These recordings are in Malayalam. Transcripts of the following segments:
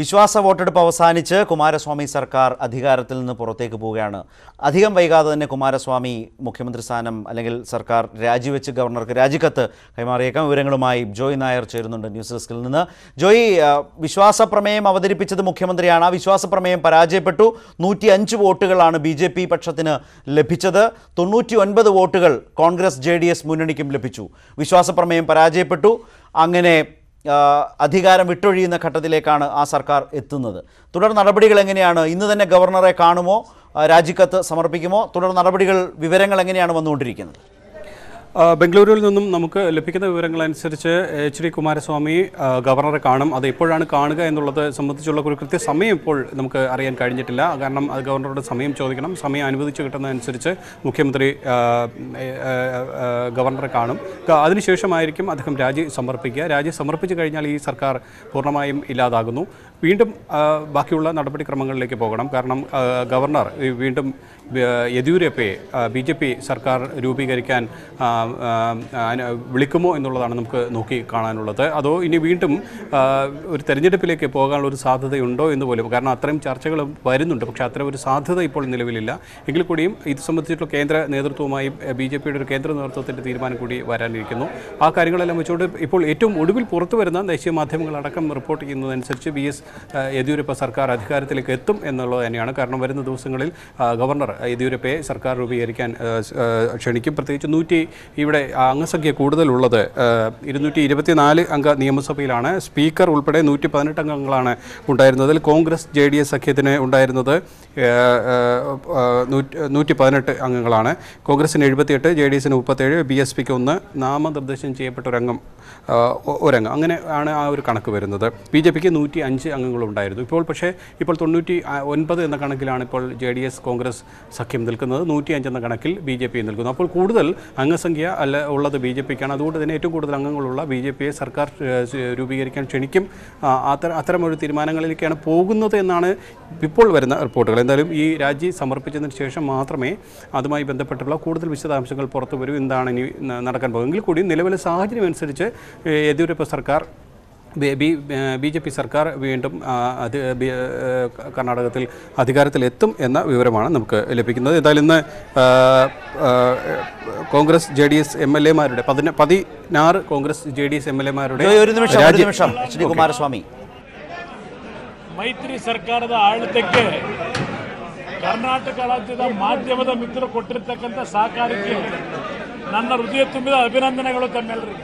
വിശ്വാസ വോട്ടെടുപ്പ് അവസാനിച്ച് കുമാരസ്വാമി സർക്കാർ അധികാരത്തിൽ നിന്ന് പുറത്തേക്ക് പോവുകയാണ് അധികം വൈകാതെ തന്നെ കുമാരസ്വാമി മുഖ്യമന്ത്രി സ്ഥാനം അല്ലെങ്കിൽ സർക്കാർ രാജിവെച്ച് ഗവർണർക്ക് രാജിക്കത്ത് കൈമാറിയേക്കാം വിവരങ്ങളുമായി ജോയ് നായർ ചേരുന്നുണ്ട് ന്യൂസ് ഡെസ്കിൽ നിന്ന് ജോയ് ആ, വിശ്വാസ പ്രമേയം അവതരിപ്പിച്ചത് മുഖ്യമന്ത്രിയാണ് ആ വിശ്വാസ പ്രമേയം പരാജയപ്പെട്ടു നൂറ്റി അഞ്ച് വോട്ടുകളാണ് ബി ജെ പി പക്ഷത്തിന് ലഭിച്ചത് തൊണ്ണൂറ്റി ഒൻപത് വോട്ടുകൾ കോൺഗ്രസ് ജെ ഡി എസ് മുന്നണിക്കും ലഭിച്ചു വിശ്വാസ പ്രമേയം പരാജയപ്പെട്ടു അങ്ങനെ ആ, അധികാരം വിട്ടൊഴിയുന്ന ഘട്ടത്തിലേക്കാണ് ആ സർക്കാർ എത്തുന്നത് തുടർ നടപടികൾ എങ്ങനെയാണ് ഇന്ന് തന്നെ ഗവർണറെ കാണുമോ ആ, രാജിക്കത്ത് സമർപ്പിക്കുമോ തുടർ നടപടികൾ വിവരങ്ങൾ എങ്ങനെയാണ് വന്നുകൊണ്ടിരിക്കുന്നത് ആ, ബംഗളൂരുവിൽ നിന്നും നമുക്ക് ലഭിക്കുന്ന വിവരങ്ങളനുസരിച്ച് എച്ച് ഡി കുമാരസ്വാമി ആ, ഗവർണറെ കാണും അത് എപ്പോഴാണ് കാണുക എന്നുള്ളത് സംബന്ധിച്ചുള്ള ഒരു കൃത്യസമയം ഇപ്പോൾ നമുക്ക് അറിയാൻ കഴിഞ്ഞിട്ടില്ല കാരണം അത് ഗവർണറുടെ സമയം ചോദിക്കണം സമയം അനുവദിച്ചു കിട്ടുന്നതനുസരിച്ച് മുഖ്യമന്ത്രി ആ, ഏ, ആ, ആ, ഗവർണറെ കാണും ക- അതിനുശേഷമായിരിക്കും അദ്ദേഹം രാജി സമർപ്പിക്കുക രാജി സമർപ്പിച്ചു കഴിഞ്ഞാൽ ഈ സർക്കാർ പൂർണ്ണമായും ഇല്ലാതാകുന്നു വീണ്ടും ആ, ബാക്കിയുള്ള നടപടിക്രമങ്ങളിലേക്ക് പോകണം കാരണം ആ, ഗവർണർ ഈ വീണ്ടും ആ, യെദ്യൂരപ്പയെ ബി ജെ പി സർക്കാർ രൂപീകരിക്കാൻ ആ, ആ, അനു- വിളിക്കുമോ എന്നുള്ളതാണ് നമുക്ക് നോക്കി കാണാനുള്ളത് അതോ ഇനി വീണ്ടും ആ, ഒരു തെരഞ്ഞെടുപ്പിലേക്ക് പോകാനുള്ള ഒരു സാധ്യതയുണ്ടോ എന്ന് പോലും കാരണം അത്രയും ചർച്ചകൾ വരുന്നുണ്ട് പക്ഷേ അത്തരം ഒരു സാധ്യത ഇപ്പോൾ നിലവിലില്ല എങ്കിൽ കൂടിയും ഇത് സംബന്ധിച്ചിട്ടുള്ള കേന്ദ്ര നേതൃത്വവുമായി ബി ജെ പിയുടെ ഒരു കേന്ദ്ര നേതൃത്വത്തിൻ്റെ തീരുമാനം കൂടി വരാനിരിക്കുന്നു ആ കാര്യങ്ങളെല്ലാം വെച്ചുകൊണ്ട് ഇപ്പോൾ ഏറ്റവും ഒടുവിൽ പുറത്തു വരുന്ന ദേശീയ മാധ്യമങ്ങളടക്കം റിപ്പോർട്ട് ചെയ്യുന്നതനുസരിച്ച് ബി എസ് യെദ്യൂരപ്പ സർക്കാർ അധികാരത്തിലേക്ക് എത്തും എന്നുള്ളത് തന്നെയാണ് കാരണം വരുന്ന ദിവസങ്ങളിൽ ആ, ഗവർണർ യെദ്യൂരപ്പയെ സർക്കാർ രൂപീകരിക്കാൻ ആ, സ്- ആ, ക്ഷണിക്കും പ്രത്യേകിച്ച് നൂറ്റി ഇവിടെ അംഗസംഖ്യ കൂടുതലുള്ളത് ഇരുന്നൂറ്റി ഇരുപത്തിനാല് അംഗ നിയമസഭയിലാണ് സ്പീക്കർ ഉൾപ്പെടെ നൂറ്റി പതിനെട്ട് അംഗങ്ങളാണ് ഉണ്ടായിരുന്നത് അതിൽ കോൺഗ്രസ് ജെ ഡി എസ് സഖ്യത്തിന് ഉണ്ടായിരുന്നത് ആ, ആ, ആ, നൂറ്റി നൂറ്റി പതിനെട്ട് അംഗങ്ങളാണ് കോൺഗ്രസിന് എഴുപത്തിയെട്ട് ജെ ഡി എസിന് മുപ്പത്തേഴ് ബി എസ് പിക്ക് ഒന്ന് നാമനിർദ്ദേശം ചെയ്യപ്പെട്ട ഒരംഗം ആ, ഒ- ഒരംഗം അങ്ങനെ ആണ് ആ ഒരു കണക്ക് വരുന്നത് ബി ജെ പിക്ക് നൂറ്റി അഞ്ച് അംഗങ്ങളുണ്ടായിരുന്നു ഇപ്പോൾ പക്ഷേ ഇപ്പോൾ തൊണ്ണൂറ്റി ആ, ഒൻപത് എന്ന കണക്കിലാണ് ഇപ്പോൾ ജെ ഡി എസ് കോൺഗ്രസ് സഖ്യം നിൽക്കുന്നത് നൂറ്റി അഞ്ച് എന്ന കണക്കിൽ ബി ജെ പി നിൽക്കുന്നു അപ്പോൾ കൂടുതൽ അംഗസംഖ്യ അല്ല ഉള്ളത് ബി ജെ പിക്കാണ് അതുകൊണ്ട് തന്നെ ഏറ്റവും കൂടുതൽ അംഗങ്ങളുള്ള ബി ജെ പിയെ സർക്കാർ ഏ, സ് രൂപീകരിക്കാൻ ക്ഷണിക്കും ആ, അത്തരം അത്തരമൊരു തീരുമാനങ്ങളിലേക്കാണ് പോകുന്നത് എന്നാണ് ഇപ്പോൾ വരുന്ന റിപ്പോർട്ടുകൾ എന്തായാലും ഈ രാജി സമർപ്പിച്ചതിന് ശേഷം മാത്രമേ അതുമായി ബന്ധപ്പെട്ടുള്ള കൂടുതൽ വിശദാംശങ്ങൾ പുറത്തു വരൂ എന്താണ് ഇനി ന- നടക്കാൻ പോകുന്നത് എങ്കിൽ കൂടി നിലവിലെ സാഹചര്യം അനുസരിച്ച് ഏ, യെദ്യൂരപ്പ സർക്കാർ B- B B J P സർക്കാർ വീണ്ടും ആ, അത് ബി- ഏ, കർണാടകത്തിൽ അധികാരത്തിലെത്തും എന്ന വിവരമാണ് നമുക്ക് ലഭിക്കുന്നത് എന്തായാലും ഇന്ന് ആ, ആ, Congress J D S M L എമാരുടെ പതിന പതിനാറ് Congress J D S M L എമാരുടെ ജോയ്, ഒരു നിമിഷം ഒരു നിമിഷം എച്ച് ഡി കുമാരസ്വാമി ಮೈತ್ರಿ ಸರ್ಕಾರದ ಆಡಳಿತಕ್ಕೆ ಕರ್ನಾಟಕ ರಾಜ್ಯದ ಮಾಧ್ಯಮದ ಮಿತ್ರರು ಕೊಟ್ಟಿರ್ತಕ್ಕಂಥ ಸಹಕಾರಕ್ಕೆ ನನ್ನ ಹೃದಯ ತುಂಬಿದ ಅಭಿನಂದನೆಗಳು ತಮ್ಮೆಲ್ಲರಿಗೆ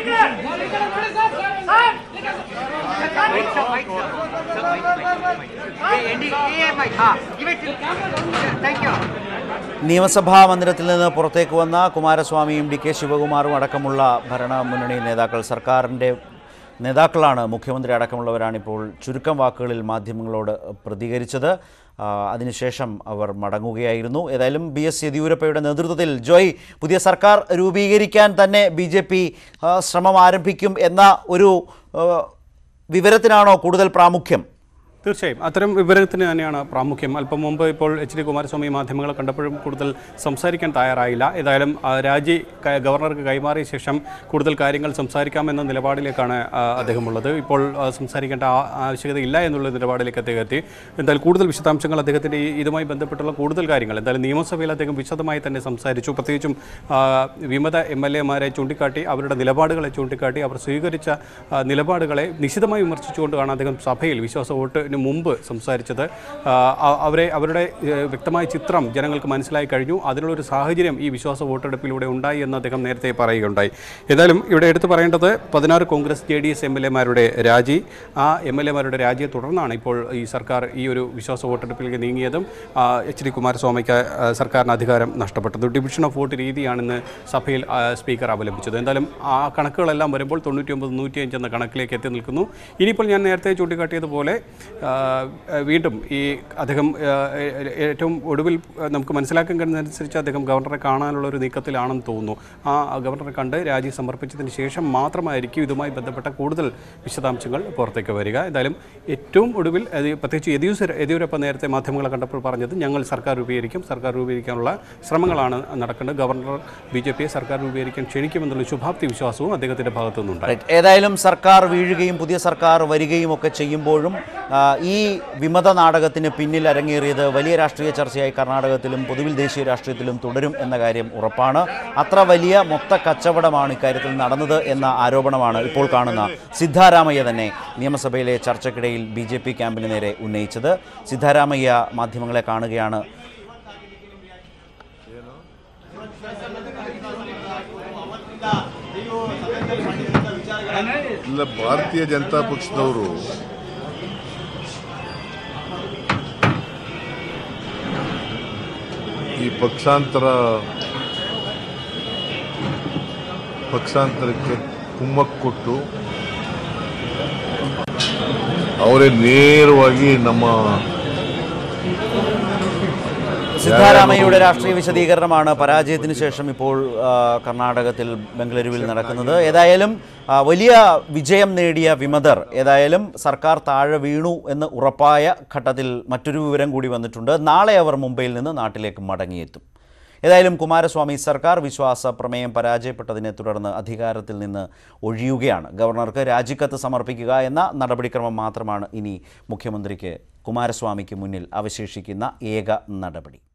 ಥ್ಯಾಂಕ್ ಯು നിയമസഭാ മന്ദിരത്തിൽ നിന്ന് പുറത്തേക്ക് വന്ന കുമാരസ്വാമിയും ഡി കെ ശിവകുമാറും അടക്കമുള്ള ഭരണ മുന്നണി നേതാക്കൾ സർക്കാരിൻ്റെ നേതാക്കളാണ് മുഖ്യമന്ത്രി അടക്കമുള്ളവരാണ് ഇപ്പോൾ ചുരുക്കം വാക്കുകളിൽ മാധ്യമങ്ങളോട് പ്രതികരിച്ചത് ആ, അതിനുശേഷം അവർ മടങ്ങുകയായിരുന്നു ഏതായാലും ബി എസ് യെദ്യൂരപ്പയുടെ നേതൃത്വത്തിൽ ജോയ് പുതിയ സർക്കാർ രൂപീകരിക്കാൻ തന്നെ ബി ജെ പി ശ്രമം ആരംഭിക്കും എന്ന ഒരു ആ, വിവരത്തിനാണോ കൂടുതൽ പ്രാമുഖ്യം തീർച്ചയായും അത്തരം വിവരത്തിന് തന്നെയാണ് പ്രാമുഖ്യം അല്പം മുമ്പ് ഇപ്പോൾ എച്ച് ഡി കുമാരസ്വാമി മാധ്യമങ്ങളെ കണ്ടപ്പോഴും കൂടുതൽ സംസാരിക്കാൻ തയ്യാറായില്ല ഏതായാലും ആ, രാജി ക- ഗവർണർക്ക് കൈമാറിയ ശേഷം കൂടുതൽ കാര്യങ്ങൾ സംസാരിക്കാമെന്ന നിലപാടിലേക്കാണ് ആ, അദ്ദേഹമുള്ളത് ഇപ്പോൾ ആ, സംസാരിക്കേണ്ട ആ- ആവശ്യകതയില്ല എന്നുള്ള നിലപാടിലേക്ക് അദ്ദേഹം എത്തി എന്തായാലും കൂടുതൽ വിശദാംശങ്ങൾ അദ്ദേഹത്തിൻ്റെ ഈ ഇതുമായി ബന്ധപ്പെട്ടുള്ള കൂടുതൽ കാര്യങ്ങൾ എന്തായാലും നിയമസഭയിൽ അദ്ദേഹം വിശദമായി തന്നെ സംസാരിച്ചു പ്രത്യേകിച്ചും ആ, വിമത എം എൽ എമാരെ ചൂണ്ടിക്കാട്ടി അവരുടെ നിലപാടുകളെ ചൂണ്ടിക്കാട്ടി അവർ സ്വീകരിച്ച ആ, നിലപാടുകളെ നിശിതമായി വിമർശിച്ചുകൊണ്ടാണ് അദ്ദേഹം സഭയിൽ വിശ്വാസ വോട്ടിന് മുമ്പ് സംസാരിച്ചത് ആ, അ- അവരെ അവരുടെ ഏ, വ്യക്തമായ ചിത്രം ജനങ്ങൾക്ക് മനസ്സിലായി കഴിഞ്ഞു അതിനുള്ളൊരു സാഹചര്യം ഈ വിശ്വാസ വോട്ടെടുപ്പിലൂടെ ഉണ്ടായി എന്ന് അദ്ദേഹം നേരത്തെ പറയുകയുണ്ടായി ഏതായാലും ഇവിടെ എടുത്തു പറയേണ്ടത് പതിനാറ് Congress J D S M L എമാരുടെ രാജി ആ എം എൽ എമാരുടെ രാജിയെ തുടർന്നാണ് ഇപ്പോൾ ഈ സർക്കാർ ഈ ഒരു വിശ്വാസ വോട്ടെടുപ്പിലേക്ക് നീങ്ങിയതും ആ, എച്ച് ഡി കുമാരസ്വാമിക്ക് ആ, സർക്കാരിന് അധികാരം നഷ്ടപ്പെട്ടത് ഡിവിഷൻ ഓഫ് വോട്ട് രീതിയാണ് ഇന്ന് സഭയിൽ ആ, സ്പീക്കർ അവലംബിച്ചത് എന്തായാലും ആ കണക്കുകളെല്ലാം വരുമ്പോൾ തൊണ്ണൂറ്റി ഒമ്പത് നൂറ്റിയഞ്ച് എന്ന കണക്കിലേക്ക് എത്തി നിൽക്കുന്നു ഇനിയിപ്പോൾ ഞാൻ നേരത്തെ ചൂണ്ടിക്കാട്ടിയതുപോലെ ആ, വീണ്ടും ഈ അദ്ദേഹം ആ, ഏ- ഏറ്റവും ഒടുവിൽ ആ, നമുക്ക് മനസ്സിലാക്കാൻ കഴിയുന്നതനുസരിച്ച് അദ്ദേഹം ഗവർണറെ കാണാനുള്ള ഒരു നീക്കത്തിലാണെന്ന് തോന്നുന്നു ആ ഗവർണറെ കണ്ട് രാജി സമർപ്പിച്ചതിന് ശേഷം മാത്രമായിരിക്കും ഇതുമായി ബന്ധപ്പെട്ട കൂടുതൽ വിശദാംശങ്ങൾ പുറത്തേക്ക് വരിക എന്തായാലും ഏറ്റവും ഒടുവിൽ അത് പ്രത്യേകിച്ച് യെദ്യൂസ് യെദ്യൂരപ്പ നേരത്തെ മാധ്യമങ്ങളെ കണ്ടപ്പോൾ പറഞ്ഞത് ഞങ്ങൾ സർക്കാർ രൂപീകരിക്കും സർക്കാർ രൂപീകരിക്കാനുള്ള ശ്രമങ്ങളാണ് നടക്കേണ്ടത് ഗവർണർ ബി ജെ പിയെ സർക്കാർ രൂപീകരിക്കാൻ ക്ഷണിക്കുമെന്നുള്ള ശുഭാപ്തി വിശ്വാസവും അദ്ദേഹത്തിന്റെ ഭാഗത്തു നിന്നുണ്ടായി റൈറ്റ് ഏതായാലും സർക്കാർ വീഴുകയും പുതിയ സർക്കാർ വരികയും ഒക്കെ ചെയ്യുമ്പോഴും ആ, ഈ വിമത നാടകത്തിന് പിന്നിൽ അരങ്ങേറിയത് വലിയ രാഷ്ട്രീയ ചർച്ചയായി കർണാടകത്തിലും പൊതുവിൽ ദേശീയ രാഷ്ട്രീയത്തിലും തുടരും എന്ന കാര്യം ഉറപ്പാണ് അത്ര വലിയ മൊത്ത കച്ചവടമാണ് ഇക്കാര്യത്തിൽ നടന്നത് എന്ന ആരോപണമാണ് ഇപ്പോൾ കാണുന്ന സിദ്ധാരാമയ്യ തന്നെ നിയമസഭയിലെ ചർച്ചയ്ക്കിടയിൽ ബി ജെ പി ക്യാമ്പിന് നേരെ ഉന്നയിച്ചത് സിദ്ധാരാമയ്യ മാധ്യമങ്ങളെ കാണുകയാണ് ಇಲ್ಲ ಭಾರತೀಯ ಜನತಾ ಪಕ್ಷದವರು ಈ ಪಕ್ಷಾಂತರ ಪಕ್ಷಾಂತರಕ್ಕೆ ಕುಮ್ಮಕ್ಕು ಕೊಟ್ಟು ಅವರೇ ನೇರವಾಗಿ ನಮ್ಮ സിദ്ധാരാമയ്യയുടെ രാഷ്ട്രീയ വിശദീകരണമാണ് പരാജയത്തിന് ശേഷം ഇപ്പോൾ ആ, കർണാടകത്തിൽ ബംഗളൂരുവിൽ നടക്കുന്നത് ഏതായാലും ആ, വലിയ വിജയം നേടിയ വിമതർ ഏതായാലും സർക്കാർ താഴെ വീണു എന്ന് ഉറപ്പായ ഘട്ടത്തിൽ മറ്റൊരു വിവരം കൂടി വന്നിട്ടുണ്ട് നാളെ അവർ മുംബൈയിൽ നിന്ന് നാട്ടിലേക്ക് മടങ്ങിയെത്തും ഏതായാലും കുമാരസ്വാമി സർക്കാർ വിശ്വാസ പ്രമേയം പരാജയപ്പെട്ടതിനെ തുടർന്ന് അധികാരത്തിൽ നിന്ന് ഒഴിയുകയാണ് ഗവർണർക്ക് രാജിക്കത്ത് സമർപ്പിക്കുക എന്ന നടപടിക്രമം മാത്രമാണ് ഇനി മുഖ്യമന്ത്രിക്ക് കുമാരസ്വാമിക്ക് മുന്നിൽ അവശേഷിക്കുന്ന ഏക നടപടി